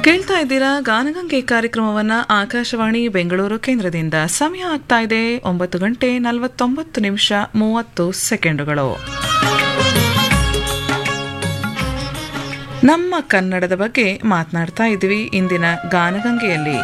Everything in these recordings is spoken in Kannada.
ಕೇಳ್ತಾ ಇದ್ದೀರಾ ಗಾನಗಂಗೆ ಕಾರ್ಯಕ್ರಮವನ್ನ ಆಕಾಶವಾಣಿ ಬೆಂಗಳೂರು ಕೇಂದ್ರದಿಂದ ಸಮಯ ಆಗ್ತಾ ಇದೆ ಒಂಬತ್ತು ಗಂಟೆ ನಲವತ್ತೊಂಬತ್ತು ನಿಮಿಷ ಮೂವತ್ತು ಸೆಕೆಂಡುಗಳು ನಮ್ಮ ಕನ್ನಡದ ಬಗ್ಗೆ ಮಾತನಾಡ್ತಾ ಇದ್ದೀವಿ ಇಂದಿನ ಗಾನಗಂಗೆಯಲ್ಲಿ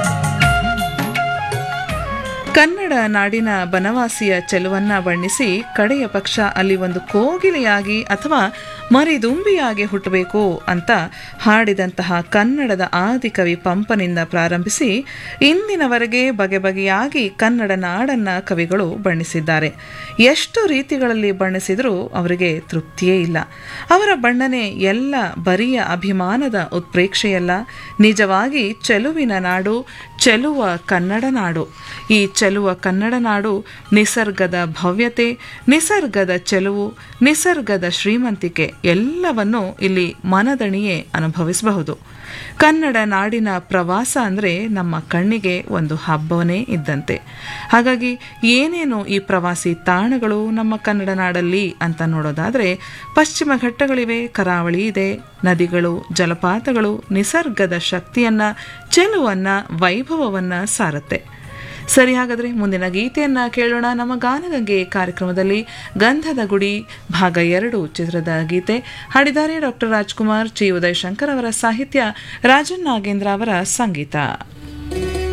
ಕನ್ನಡ ನಾಡಿನ ಬನವಾಸಿಯ ಚೆಲುವನ್ನ ಬಣ್ಣಿಸಿ ಕಡೆಯ ಪಕ್ಷ ಅಲ್ಲಿ ಒಂದು ಕೋಗಿಲೆಯಾಗಿ ಅಥವಾ ಮರಿದುಂಬಿಯಾಗಿ ಹುಟ್ಟಬೇಕು ಅಂತ ಹಾಡಿದಂತಹ ಕನ್ನಡದ ಆದಿಕವಿ ಪಂಪನಿಂದ ಪ್ರಾರಂಭಿಸಿ ಇಂದಿನವರೆಗೆ ಬಗೆ ಬಗೆಯಾಗಿ ಕನ್ನಡ ನಾಡನ್ನ ಕವಿಗಳು ಬಣ್ಣಿಸಿದ್ದಾರೆ ಎಷ್ಟು ರೀತಿಗಳಲ್ಲಿ ಬಣ್ಣಿಸಿದರೂ ಅವರಿಗೆ ತೃಪ್ತಿಯೇ ಇಲ್ಲ ಅವರ ಬಣ್ಣನೆ ಎಲ್ಲ ಬರಿಯ ಅಭಿಮಾನದ ಉತ್ಪ್ರೇಕ್ಷೆಯಲ್ಲ ನಿಜವಾಗಿ ಚೆಲುವಿನ ನಾಡು ಚೆಲುವ ಕನ್ನಡ ನಾಡು ಈ ಚೆಲುವ ಕನ್ನಡ ನಾಡು ನಿಸರ್ಗದ ಭವ್ಯತೆ ನಿಸರ್ಗದ ಚೆಲುವು ನಿಸರ್ಗದ ಶ್ರೀಮಂತಿಕೆ ಎಲ್ಲವನ್ನೂ ಇಲ್ಲಿ ಮನದಣಿಯೇ ಅನುಭವಿಸಬಹುದು ಕನ್ನಡ ನಾಡಿನ ಪ್ರವಾಸ ಅಂದರೆ ನಮ್ಮ ಕಣ್ಣಿಗೆ ಒಂದು ಹಬ್ಬವೇ ಇದ್ದಂತೆ ಹಾಗಾಗಿ ಏನೇನು ಈ ಪ್ರವಾಸಿ ತಾಣಗಳು ನಮ್ಮ ಕನ್ನಡ ನಾಡಲ್ಲಿ ಅಂತ ನೋಡೋದಾದರೆ ಪಶ್ಚಿಮ ಘಟ್ಟಗಳಿವೆ ಕರಾವಳಿ ಇದೆ ನದಿಗಳು ಜಲಪಾತಗಳು ನಿಸರ್ಗದ ಶಕ್ತಿಯನ್ನ ಚೆಲುವನ್ನ ವೈಭವವನ್ನ ಸಾರುತ್ತೆ ಸರಿ ಹಾಗಾದ್ರೆ ಮುಂದಿನ ಗೀತೆಯನ್ನ ಕೇಳೋಣ ನಮ್ಮ ಗಾನಗಂಗೆ ಕಾರ್ಯಕ್ರಮದಲ್ಲಿ ಗಂಧದ ಗುಡಿ ಭಾಗ ಎರಡು ಚಿತ್ರದ ಗೀತೆ ಹಾಡಿದ್ದಾರೆ ಡಾಕ್ಟರ್ ರಾಜ್ಕುಮಾರ್ ಚಿ ಉದಯ್ ಶಂಕರ್ ಅವರ ಸಾಹಿತ್ಯ ರಾಜನ್ ನಾಗೇಂದ್ರ ಅವರ ಸಂಗೀತ